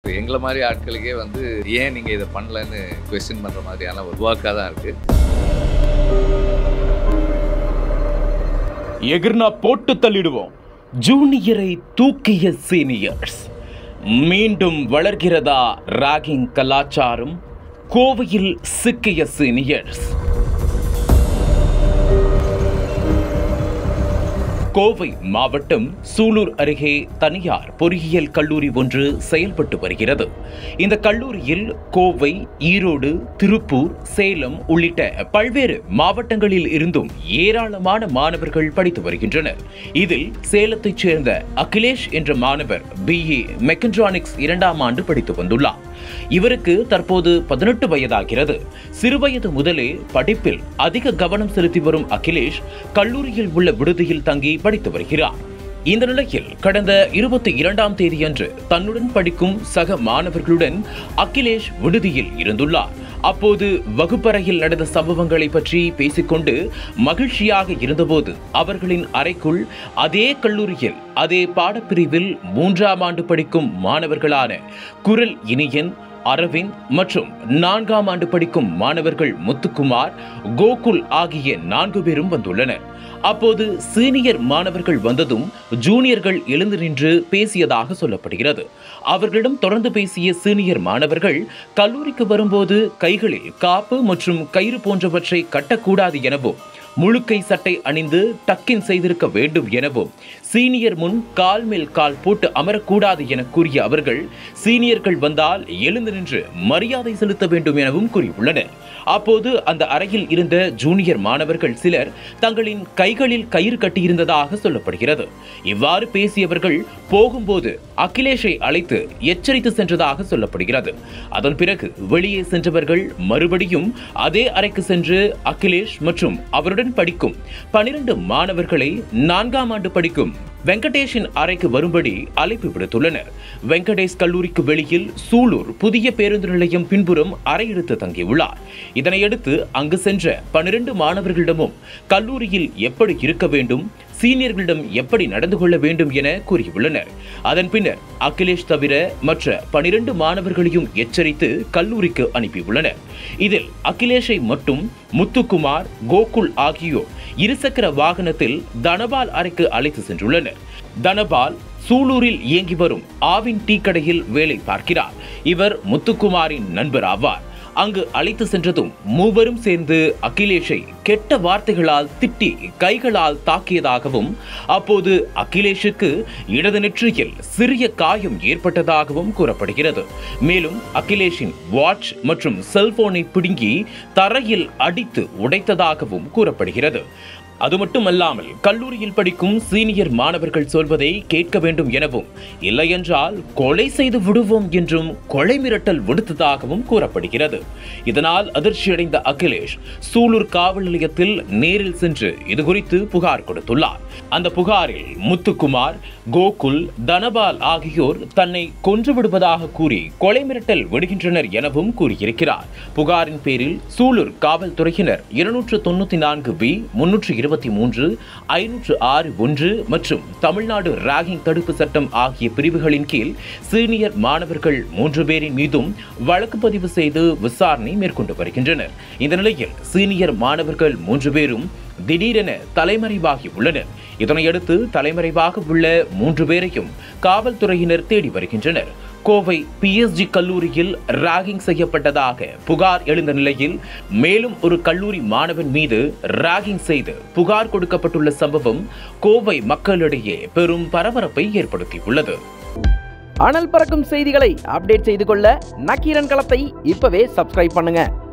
எங்களை மாதிரி ஆட்களுக்கே வந்து ஏன் நீங்கள் இதை பண்ணலன்னு கொஸ்டின் பண்ணுற மாதிரியான ஒரு வாக்காக தான் இருக்குது எகிர்னா போட்டு தள்ளிடுவோம் ஜூனியரை தூக்கிய சீனியர்ஸ் மீண்டும் வளர்கிறதா ராகிங் கலாச்சாரம் கோவையில் சிக்கிய சீனியர்ஸ் கோவை மாவட்டம் சூலூர் அருகே தனியார் பொறியியல் கல்லூரி ஒன்று செயல்பட்டு வருகிறது இந்த கல்லூரியில் கோவை ஈரோடு திருப்பூர் சேலம் உள்ளிட்ட பல்வேறு மாவட்டங்களில் இருந்தும் ஏராளமான மாணவர்கள் படித்து வருகின்றனர் இதில் சேலத்தைச் சேர்ந்த அகிலேஷ் என்ற மாணவர் பிஏ மெக்கட்ரானிக்ஸ் இரண்டாம் ஆண்டு படித்து வந்துள்ளார் இவருக்கு தற்போது பதினெட்டு வயதாகிறது சிறுவயது முதலே படிப்பில் அதிக கவனம் செலுத்தி வரும் அகிலேஷ் கல்லூரியில் உள்ள விடுதியில் தங்கி படித்து வருகிறார் இந்த நிலையில் கடந்த இருபத்தி இரண்டாம் தேதியன்று தன்னுடன் படிக்கும் சக மாணவர்களுடன் அகிலேஷ் விடுதியில் இருந்துள்ளார் அப்போது வகுப்பறையில் நடந்த சம்பவங்களை பற்றி பேசிக்கொண்டு மகிழ்ச்சியாக இருந்தபோது அவர்களின் அறைக்குள் அதே கல்லூரியில் அதே பாடப்பிரிவில் மூன்றாம் ஆண்டு படிக்கும் மாணவர்களான குரல் இனியன் அரவிந்த் மற்றும் நான்காம் ஆண்டு படிக்கும் மாணவர்கள் முத்துக்குமார் கோகுல் ஆகிய நான்கு பேரும் வந்துள்ளனர் அப்போது சீனியர் மாணவர்கள் வந்ததும் ஜூனியர்கள் எழுந்து நின்று பேசியதாக சொல்லப்படுகிறது அவர்களிடம் தொடர்ந்து பேசிய சீனியர் மாணவர்கள் கல்லூரிக்கு வரும்போது கைகளில் காப்பு மற்றும் கயிறு போன்றவற்றை கட்டக்கூடாது எனவும் முழுக்கை சட்டை அணிந்து டக்கின் செய்திருக்க வேண்டும் எனவும் சீனியர் முன் கால் மேல் கால் போட்டு அமரக்கூடாது என கூறிய அவர்கள் சீனியர்கள் வந்தால் எழுந்து நின்று மரியாதை செலுத்த வேண்டும் எனவும் கூறியுள்ளனர் அப்போது அந்த அறையில் இருந்த ஜூனியர் மாணவர்கள் சிலர் தங்களின் கைகளில் கயிறு கட்டியிருந்ததாக சொல்லப்படுகிறது இவ்வாறு பேசியவர்கள் போகும்போது அகிலேஷை அழைத்து எச்சரித்து சென்றதாக சொல்லப்படுகிறது அதன் பிறகு வெளியே சென்றவர்கள் மறுபடியும் அதே அறைக்கு சென்று அகிலேஷ் மற்றும் அவருடன் படிக்கும் பனிரெண்டு மாணவர்களை நான்காம் ஆண்டு படிக்கும் வெங்கடேஷின் அறைக்கு வரும்படி அழைப்பு விடுத்துள்ளனர் வெங்கடேஷ் கல்லூரிக்கு வெளியில் சூலூர் புதிய பேருந்து நிலையம் பின்புறம் அறை எடுத்து தங்கியுள்ளார் இதனையடுத்து அங்கு சென்ற பனிரெண்டு மாணவர்களிடமும் கல்லூரியில் எப்படி இருக்க வேண்டும் சீனியர்களிடம் எப்படி நடந்து கொள்ள வேண்டும் என கூறியுள்ளனர் அதன் பின்னர் அகிலேஷ் தவிர மற்ற பனிரெண்டு மாணவர்களையும் எச்சரித்து கல்லூரிக்கு அனுப்பியுள்ளனர் இதில் அகிலேஷை மட்டும் முத்துக்குமார் கோகுல் ஆகியோர் இருசக்கர வாகனத்தில் தனபால் அறைக்கு அழைத்து சென்றுள்ளனர் தனபால் சூலூரில் இயங்கி வரும் ஆவின் டீ கடையில் வேலை பார்க்கிறார் இவர் முத்துக்குமாரின் நண்பர் ஆவார் அங்கு அழைத்து சென்றதும் மூவரும் சேர்ந்து அகிலேஷை கெட்ட வார்த்தைகளால் திட்டி கைகளால் தாக்கியதாகவும் அப்போது அகிலேஷுக்கு இடது நெற்றியில் சிறிய காயம் ஏற்பட்டதாகவும் கூறப்படுகிறது மேலும் அகிலேஷின் வாட்ச் மற்றும் செல்போனை பிடுங்கி தரையில் அடித்து உடைத்ததாகவும் கூறப்படுகிறது அது மட்டுமல்லாமல் கல்லூரியில் படிக்கும் சீனியர் மாணவர்கள் சொல்வதை கேட்க வேண்டும் எனவும் இல்லையென்றால் கொலை செய்து விடுவோம் என்றும் கொலை மிரட்டல் விடுத்ததாகவும் கூறப்படுகிறது இதனால் அதிர்ச்சியடைந்த அகிலேஷ் சூலூர் காவல் நிலையத்தில் நேரில் சென்று இதுகுறித்து புகார் கொடுத்துள்ளார் அந்த புகாரில் முத்துக்குமார் கோகுல் தனபால் ஆகியோர் தன்னை கொன்று விடுவதாக கூறி கொலை மிரட்டல் விடுகின்றனர் எனவும் கூறியிருக்கிறார் புகாரின் பேரில் சூலூர் காவல்துறையினர் இருநூற்று தொண்ணூத்தி நான்கு பி முன்னூற்று இருபத்தி மூன்று ஐநூற்று ஆறு ஒன்று மற்றும் தமிழ்நாடு ராகிங் தடுப்பு சட்டம் ஆகிய பிரிவுகளின் கீழ் சீனியர் மாணவர்கள் மூன்று பேரின் மீதும் வழக்கு பதிவு செய்து விசாரணை மேற்கொண்டு வருகின்றனர் இந்த நிலையில் சீனியர் மாணவர்கள் மூன்று பேரும் திடீரென தலைமறைவாகி உள்ளனர் இதனையடுத்து தலைமறைவாக உள்ள மூன்று பேரையும் காவல்துறையினர் தேடி வருகின்றனர் கோவை பிஎஸ்ஜி கல்லூரியில் ராகிங் செய்யப்பட்டதாக புகார் எழுந்த நிலையில் மேலும் ஒரு கல்லூரி மாணவன் மீது ராகிங் செய்து புகார் கொடுக்கப்பட்டுள்ள சம்பவம் கோவை மக்களிடையே பெரும் பரபரப்பை ஏற்படுத்தியுள்ளது அனல் பறக்கும் செய்திகளை அப்டேட் செய்து கொள்ள நக்கீரன் களத்தை இப்பவே சப்ஸ்கிரைப் பண்ணுங்க